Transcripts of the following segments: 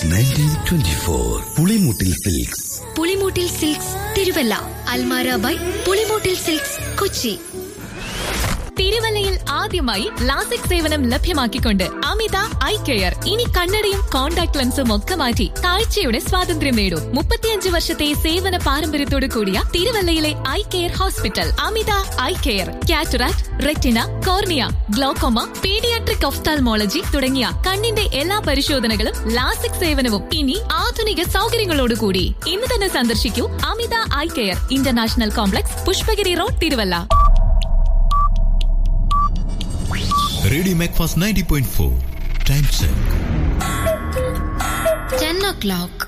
nineteen twenty four Pulimoottil silks Pulimoottil silks Thiruvalla Almara by Pulimoottil silks Kochi തിരുവല്ലയിൽ ആദ്യമായി LASIK സേവനം ലഭ്യമാക്കിക്കൊണ്ട് അമിത ഐ കെയർ ഇനി കണ്ണടയും കോൺടാക്ട് ലെൻസും ഒക്കെ മാറ്റി കാഴ്ചയുടെ സ്വാതന്ത്ര്യം നേടൂ മുപ്പത്തിയഞ്ച് വർഷത്തെ സേവന പാരമ്പര്യത്തോടു കൂടിയ തിരുവല്ലയിലെ eye care hospital Amitha eye care cataract retina cornea glaucoma paediatric ophthalmology തുടങ്ങിയ കണ്ണിന്റെ എല്ലാ പരിശോധനകളും ലാസിക് സേവനവും ഇനി ആധുനിക സൗകര്യങ്ങളോടുകൂടി ഇന്ന് തന്നെ സന്ദർശിക്കൂ Amitha eye care international complex Pushpagiri road Thiruvalla radio MACFAST ninety point four time check ten o'clock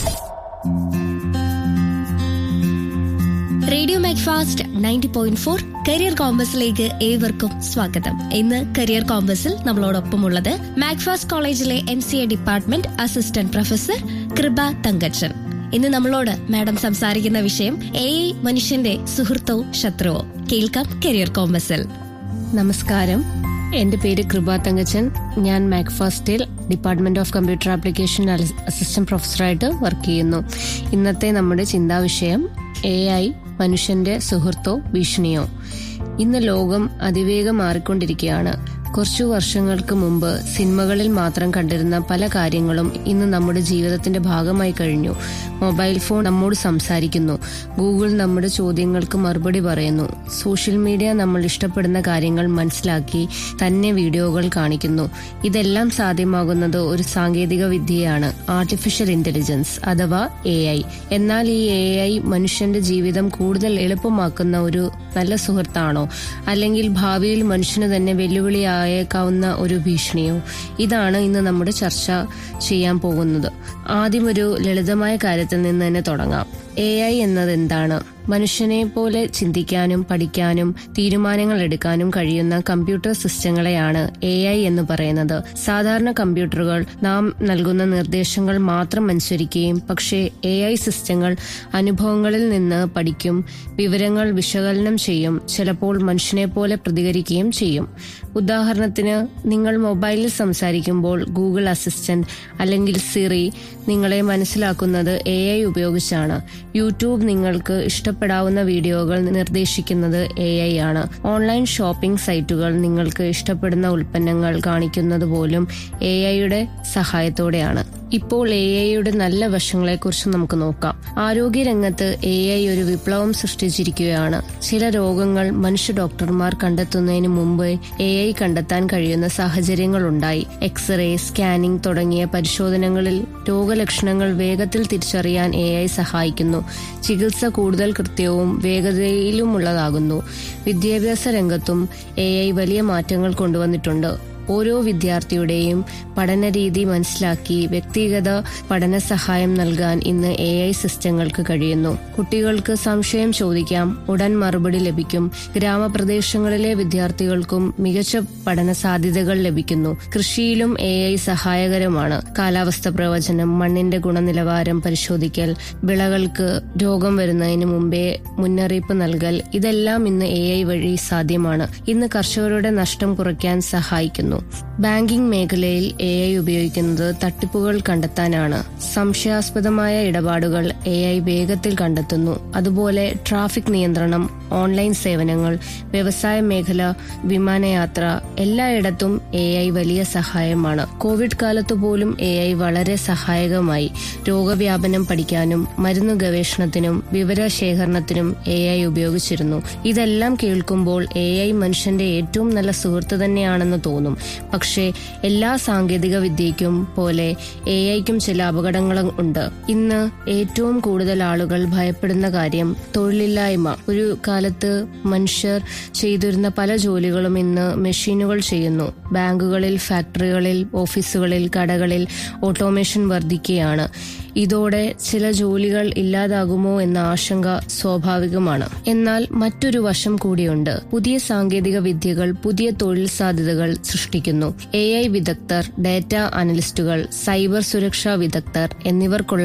radio MACFAST ninety point four career കോമ്പസിലേക്ക് ഏവർക്കും സ്വാഗതം ഇന്ന് കരിയർ കോമ്പസിൽ നമ്മളോടൊപ്പമുള്ളത് മാക്ഫാസ്റ്റ് കോളേജിലെ M C A department assistant professor Kripa Thankachan ഇന്ന് നമ്മളോട് മാഡം സംസാരിക്കുന്ന വിഷയം എ ഐ മനുഷ്യന്റെ സുഹൃത്തോ ശത്രുവോ കേൾക്കാം കരിയർ കോമ്പസിൽ നമസ്കാരം എന്റെ പേര് കൃപ തങ്കച്ചൻ ഞാൻ മാക്ഫാസ്റ്റിൽ department of computer application assistant പ്രൊഫസറായിട്ട് വർക്ക് ചെയ്യുന്നു ഇന്നത്തെ നമ്മുടെ ചിന്താവിഷയം എ ഐ മനുഷ്യന്റെ സുഹൃത്തോ ഭീഷണിയോ ഇന്ന് ലോകം അതിവേഗം മാറിക്കൊണ്ടിരിക്കുകയാണ് കുറച്ചു വർഷങ്ങൾക്ക് മുമ്പ് സിനിമകളിൽ മാത്രം കണ്ടിരുന്ന പല കാര്യങ്ങളും ഇന്ന് നമ്മുടെ ജീവിതത്തിന്റെ ഭാഗമായി കഴിഞ്ഞു മൊബൈൽ ഫോൺ നമ്മോട് സംസാരിക്കുന്നു ഗൂഗിൾ നമ്മുടെ ചോദ്യങ്ങൾക്ക് മറുപടി പറയുന്നു സോഷ്യൽ മീഡിയ നമ്മൾ ഇഷ്ടപ്പെടുന്ന കാര്യങ്ങൾ മനസ്സിലാക്കി തന്നെ വീഡിയോകൾ കാണിക്കുന്നു ഇതെല്ലാം സാധ്യമാകുന്നത് ഒരു സാങ്കേതിക വിദ്യയാണ് ആർട്ടിഫിഷ്യൽ ഇന്റലിജൻസ് അഥവാ എ ഐ എന്നാൽ ഈ എ ഐ മനുഷ്യന്റെ ജീവിതം കൂടുതൽ എളുപ്പമാക്കുന്ന ഒരു നല്ല സുഹൃത്താണോ അല്ലെങ്കിൽ ഭാവിയിൽ മനുഷ്യന് തന്നെ വെല്ലുവിളിയായേക്കാവുന്ന ഒരു ഭീഷണിയോ ഇതാണ് ഇന്ന് നമ്മുടെ ചർച്ച ചെയ്യാൻ പോകുന്നത് ആദ്യം ഒരു ലളിതമായ കാര്യത്തിൽ നിന്ന് തന്നെ തുടങ്ങാം എ ഐ എന്നത് എന്താണ് മനുഷ്യനെ പോലെ ചിന്തിക്കാനും പഠിക്കാനും തീരുമാനങ്ങൾ എടുക്കാനും കഴിയുന്ന കമ്പ്യൂട്ടർ സിസ്റ്റങ്ങളെയാണ് എ ഐ എന്ന് പറയുന്നത് സാധാരണ കമ്പ്യൂട്ടറുകൾ നാം നൽകുന്ന നിർദ്ദേശങ്ങൾ മാത്രം അനുസരിക്കുകയും പക്ഷേ എ ഐ സിസ്റ്റങ്ങൾ അനുഭവങ്ങളിൽ നിന്ന് പഠിക്കും വിവരങ്ങൾ വിശകലനം ചെയ്യും ചിലപ്പോൾ മനുഷ്യനെ പോലെ പ്രതികരിക്കുകയും ചെയ്യും ഉദാഹരണത്തിന് നിങ്ങൾ മൊബൈലിൽ സംസാരിക്കുമ്പോൾ ഗൂഗിൾ അസിസ്റ്റന്റ് അല്ലെങ്കിൽ സിറി നിങ്ങളെ മനസ്സിലാക്കുന്നത് എ ഐ ഉപയോഗിച്ചാണ് യൂട്യൂബ് നിങ്ങൾക്ക് ഇഷ്ടപ്പെടാവുന്ന വീഡിയോകൾ നിർദ്ദേശിക്കുന്നത് എ ഐ ആണ് ഓൺലൈൻ ഷോപ്പിംഗ് സൈറ്റുകൾ നിങ്ങൾക്ക് ഇഷ്ടപ്പെടുന്ന ഉൽപ്പന്നങ്ങൾ കാണിക്കുന്നത് പോലും എ ഐയുടെ സഹായത്തോടെയാണ് ഇപ്പോൾ എ ഐയുടെ നല്ല വശങ്ങളെക്കുറിച്ച് നമുക്ക് നോക്കാം ആരോഗ്യരംഗത്ത് എ ഐ ഒരു വിപ്ലവം സൃഷ്ടിച്ചിരിക്കുകയാണ് ചില രോഗങ്ങൾ മനുഷ്യ ഡോക്ടർമാർ കണ്ടെത്തുന്നതിന് മുമ്പ് എ ഐ കണ്ടെത്താൻ കഴിയുന്ന സാഹചര്യങ്ങളുണ്ടായി എക്സ്റേ സ്കാനിംഗ് തുടങ്ങിയ പരിശോധനകളിൽ രോഗലക്ഷണങ്ങൾ വേഗത്തിൽ തിരിച്ചറിയാൻ എ ഐ സഹായിക്കുന്നു ചികിത്സ കൂടുതൽ കൃത്യവും വേഗതയിലുമുള്ളതാകുന്നു വിദ്യാഭ്യാസ രംഗത്തും എ ഐ വലിയ മാറ്റങ്ങൾ കൊണ്ടുവന്നിട്ടുണ്ട് ഓരോ വിദ്യാർത്ഥിയുടെയും പഠനരീതി മനസ്സിലാക്കി വ്യക്തിഗത പഠന സഹായം നൽകാൻ ഇന്ന് എ ഐ സിസ്റ്റങ്ങൾക്ക് കഴിയുന്നു കുട്ടികൾക്ക് സംശയം ചോദിക്കാം ഉടൻ മറുപടി ലഭിക്കും ഗ്രാമപ്രദേശങ്ങളിലെ വിദ്യാർത്ഥികൾക്കും മികച്ച പഠന സാധ്യതകൾ ലഭിക്കുന്നു കൃഷിയിലും എ ഐ സഹായകരമാണ് കാലാവസ്ഥ പ്രവചനം മണ്ണിന്റെ ഗുണനിലവാരം പരിശോധിക്കൽ വിളകൾക്ക് രോഗം വരുന്നതിന് മുമ്പേ മുന്നറിയിപ്പ് നൽകൽ ഇതെല്ലാം ഇന്ന് എ ഐ വഴി സാധ്യമാണ് ഇന്ന് കർഷകരുടെ നഷ്ടം കുറയ്ക്കാൻ സഹായിക്കുന്നു ബാങ്കിംഗ് മേഖലയിൽ എ ഐ ഉപയോഗിക്കുന്നത് തട്ടിപ്പുകൾ കണ്ടെത്താനാണ് സംശയാസ്പദമായ ഇടപാടുകൾ എ ഐ വേഗത്തിൽ കണ്ടെത്തുന്നു അതുപോലെ ട്രാഫിക് നിയന്ത്രണം ഓൺലൈൻ സേവനങ്ങൾ വ്യവസായ മേഖല വിമാനയാത്ര എല്ലായിടത്തും എ ഐ വലിയ സഹായമാണ് കോവിഡ് കാലത്തു പോലും എ ഐ വളരെ സഹായകമായി രോഗവ്യാപനം പഠിക്കാനും മരുന്ന് ഗവേഷണത്തിനും വിവരശേഖരണത്തിനും എ ഐ ഉപയോഗിച്ചിരുന്നു ഇതെല്ലാം കേൾക്കുമ്പോൾ എ ഐ മനുഷ്യന്റെ ഏറ്റവും നല്ല സുഹൃത്ത് തന്നെയാണെന്ന് തോന്നും പക്ഷേ എല്ലാ സാങ്കേതിക വിദ്യയ്ക്കും പോലെ എ ഐക്കും ചില അപകടങ്ങളും ഉണ്ട് ഇന്ന് ഏറ്റവും കൂടുതൽ ആളുകൾ ഭയപ്പെടുന്ന കാര്യം തൊഴിലില്ലായ്മ ഒരു കാലത്ത് മനുഷ്യർ ചെയ്തിരുന്ന പല ജോലികളും ഇന്ന് മെഷീനുകൾ ചെയ്യുന്നു ബാങ്കുകളിൽ ഫാക്ടറികളിൽ ഓഫീസുകളിൽ കടകളിൽ ഓട്ടോമേഷൻ വർദ്ധിക്കുകയാണ് ഇതോടെ ചില ജോലികൾ ഇല്ലാതാകുമോ എന്ന ആശങ്ക സ്വാഭാവികമാണ് എന്നാൽ മറ്റൊരു വശം കൂടിയുണ്ട് പുതിയ സാങ്കേതിക വിദ്യകൾ പുതിയ തൊഴിൽ സാധ്യതകൾ സൃഷ്ടിക്കുന്നു എ ഐ വിദഗ്ധർ ഡാറ്റ അനലിസ്റ്റുകൾ സൈബർ സുരക്ഷാ വിദഗ്ധർ എന്നിവർക്കുള്ള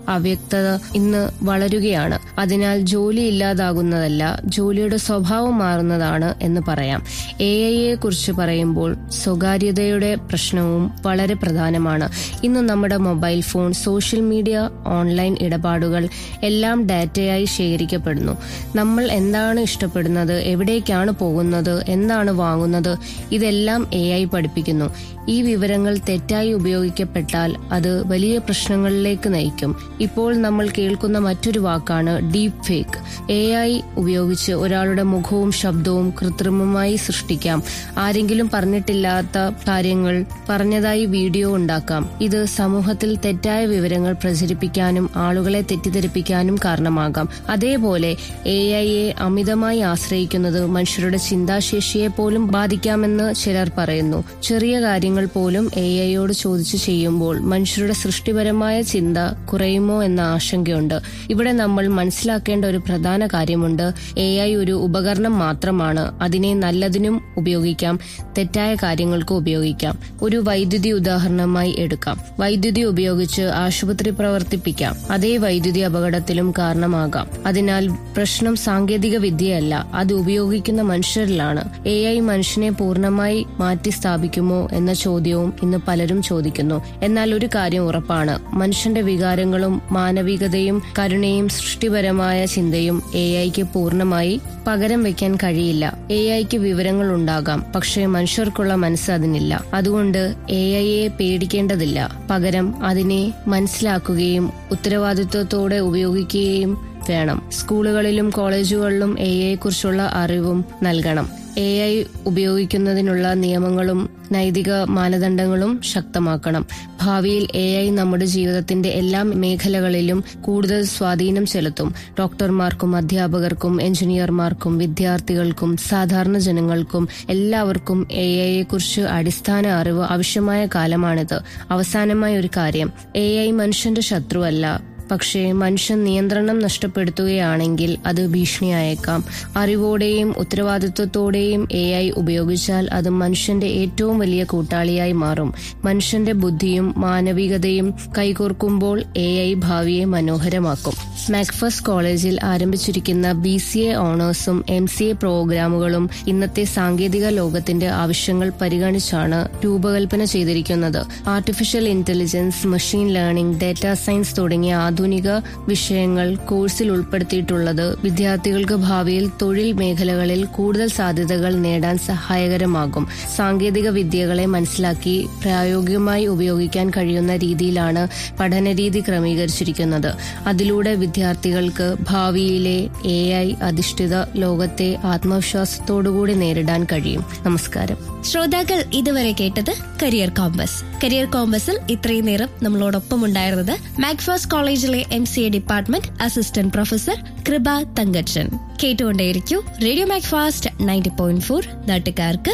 അവ്യക്തത ഇന്ന് വളരുകയാണ് അതിനാൽ ജോലി ഇല്ലാതാകുന്നതല്ല ജോലിയുടെ സ്വഭാവം മാറുന്നതാണ് എന്ന് പറയാം എ ഐയെ കുറിച്ച് പറയുമ്പോൾ സ്വകാര്യതയുടെ പ്രശ്നവും വളരെ പ്രധാനമാണ് ഇന്ന് നമ്മുടെ mobile phone social media online ഇടപാടുകൾ എല്ലാം ഡാറ്റയായി ശേഖരിക്കപ്പെടുന്നു നമ്മൾ എന്താണ് ഇഷ്ടപ്പെടുന്നത് എവിടേക്കാണ് പോകുന്നത് എന്താണ് വാങ്ങുന്നത് ഇതെല്ലാം എ ഐ പഠിപ്പിക്കുന്നു ഈ വിവരങ്ങൾ തെറ്റായി ഉപയോഗിക്കപ്പെട്ടാൽ അത് വലിയ പ്രശ്നങ്ങളിലേക്ക് നയിക്കും ഇപ്പോൾ നമ്മൾ കേൾക്കുന്ന മറ്റൊരു വാക്കാണ് ഡീപ് ഫേക്ക് എ ഐ ഉപയോഗിച്ച് ഒരാളുടെ മുഖവും ശബ്ദവും കൃത്രിമമായി സൃഷ്ടിക്കാം ആരെങ്കിലും പറഞ്ഞിട്ടില്ലാത്ത കാര്യങ്ങൾ പറഞ്ഞതായി വീഡിയോ ഉണ്ടാക്കാം ഇത് സമൂഹത്തിൽ തെറ്റായ വിവരങ്ങൾ പ്രചരിപ്പിക്കാനും ആളുകളെ തെറ്റിദ്ധരിപ്പിക്കാനും കാരണമാകാം അതേപോലെ എ ഐയെ അമിതമായി ആശ്രയിക്കുന്നത് മനുഷ്യരുടെ ചിന്താശേഷിയെ പോലും ബാധിക്കാമെന്ന് ചിലർ പറയുന്നു ചെറിയ കാര്യങ്ങൾ പോലും എ ഐയോട് ചോദിച്ചു ചെയ്യുമ്പോൾ മനുഷ്യരുടെ സൃഷ്ടിപരമായ ചിന്ത കുറയുമോ എന്ന ആശങ്കയുണ്ട് ഇവിടെ നമ്മൾ മനസ്സിലാക്കേണ്ട ഒരു പ്രധാന കാര്യമുണ്ട് എ ഐ ഒരു ഉപകരണം മാത്രമാണ് അതിനെ നല്ലതിനും ഉപയോഗിക്കാം തെറ്റായ കാര്യങ്ങൾക്ക് ഉപയോഗിക്കാം ഒരു വൈദ്യുതി ഉദാഹരണമായി എടുക്കാം വൈദ്യുതി ഉപയോഗിച്ച് ആശുപത്രി പ്രവർത്തിപ്പിക്കാം അതേ വൈദ്യുതി അപകടത്തിലും കാരണമാകാം അതിനാൽ പ്രശ്നം സാങ്കേതിക വിദ്യയല്ല അത് ഉപയോഗിക്കുന്ന മനുഷ്യരിലാണ് എ ഐ മനുഷ്യനെ പൂർണ്ണമായി മാറ്റി സ്ഥാപിക്കുമോ എന്ന ചോദ്യവും ഇന്ന് പലരും ചോദിക്കുന്നു എന്നാൽ ഒരു കാര്യം ഉറപ്പാണ് മനുഷ്യന്റെ വികാരങ്ങളും മാനവികതയും കരുണയും സൃഷ്ടിപരമായ ചിന്തയും എ ഐക്ക് പൂർണ്ണമായി പകരം വെക്കാൻ കഴിയില്ല എ ഐക്ക് വിവരങ്ങൾ ഉണ്ടാകാം പക്ഷേ മനുഷ്യർക്കുള്ള മനസ്സ് അതിനില്ല അതുകൊണ്ട് എ ഐയെ പേടിക്കേണ്ടതില്ല പകരം അതിനെ മനസ്സിലാക്കുകയും ഉത്തരവാദിത്വത്തോടെ ഉപയോഗിക്കുകയും വേണം സ്കൂളുകളിലും കോളേജുകളിലും എ കുറിച്ചുള്ള അറിവും നൽകണം എ ഐ ഉപയോഗിക്കുന്നതിനുള്ള നിയമങ്ങളും നൈതിക മാനദണ്ഡങ്ങളും ശക്തമാക്കണം ഭാവിയിൽ എ ഐ നമ്മുടെ ജീവിതത്തിന്റെ എല്ലാ മേഖലകളിലും കൂടുതൽ സ്വാധീനം ചെലുത്തും ഡോക്ടർമാർക്കും അധ്യാപകർക്കും എഞ്ചിനീയർമാർക്കും വിദ്യാർത്ഥികൾക്കും സാധാരണ ജനങ്ങൾക്കും എല്ലാവർക്കും എ ഐയെ കുറിച്ച് അടിസ്ഥാന അറിവ് ആവശ്യമായ കാലമാണിത് അവസാനമായ ഒരു കാര്യം എ ഐ മനുഷ്യന്റെ ശത്രുവല്ല പക്ഷേ മനുഷ്യൻ നിയന്ത്രണം നഷ്ടപ്പെടുത്തുകയാണെങ്കിൽ അത് ഭീഷണിയായേക്കാം അറിവോടെയും ഉത്തരവാദിത്വത്തോടെയും എ ഐ ഉപയോഗിച്ചാൽ അത് മനുഷ്യന്റെ ഏറ്റവും വലിയ കൂട്ടാളിയായി മാറും മനുഷ്യന്റെ ബുദ്ധിയും മാനവികതയും കൈകോർക്കുമ്പോൾ എ ഐ ഭാവിയെ മനോഹരമാക്കും മാക്ഫസ് കോളേജിൽ ആരംഭിച്ചിരിക്കുന്ന ബി സി എ ഓണേഴ്സും എം സി എ പ്രോഗ്രാമുകളും ഇന്നത്തെ സാങ്കേതിക ലോകത്തിന്റെ ആവശ്യങ്ങൾ പരിഗണിച്ചാണ് രൂപകൽപ്പന ചെയ്തിരിക്കുന്നത് artificial intelligence machine learning data science തുടങ്ങിയ ആധുനിക വിഷയങ്ങൾ കോഴ്സിൽ ഉൾപ്പെടുത്തിയിട്ടുള്ളത് വിദ്യാർത്ഥികൾക്ക് ഭാവിയിൽ തൊഴിൽ മേഖലകളിൽ കൂടുതൽ സാധ്യതകൾ നേടാൻ സഹായകരമാകും സാങ്കേതിക വിദ്യകളെ മനസ്സിലാക്കി പ്രായോഗികമായി ഉപയോഗിക്കാൻ കഴിയുന്ന രീതിയിലാണ് പഠനരീതി ക്രമീകരിച്ചിരിക്കുന്നത് അതിലൂടെ വിദ്യാർത്ഥികൾക്ക് ഭാവിയിലെ എ ഐ അധിഷ്ഠിത ലോകത്തെ ആത്മവിശ്വാസത്തോടുകൂടി നേരിടാൻ കഴിയും നമസ്കാരം ശ്രോതാക്കൾ ഇതുവരെ കേട്ടത് കരിയർ കോമ്പസ് കരിയർ കോമ്പസിൽ ഇത്രയും നേരം നമ്മളോടൊപ്പം ഉണ്ടായിരുന്നത് മാക്ഫാസ് കോളേജിലെ M C A department assistant professor Kripa Thankachan കേട്ടുകൊണ്ടേയിരിക്കൂ radio MACFAST ninety point four നാട്ടുകാർക്ക്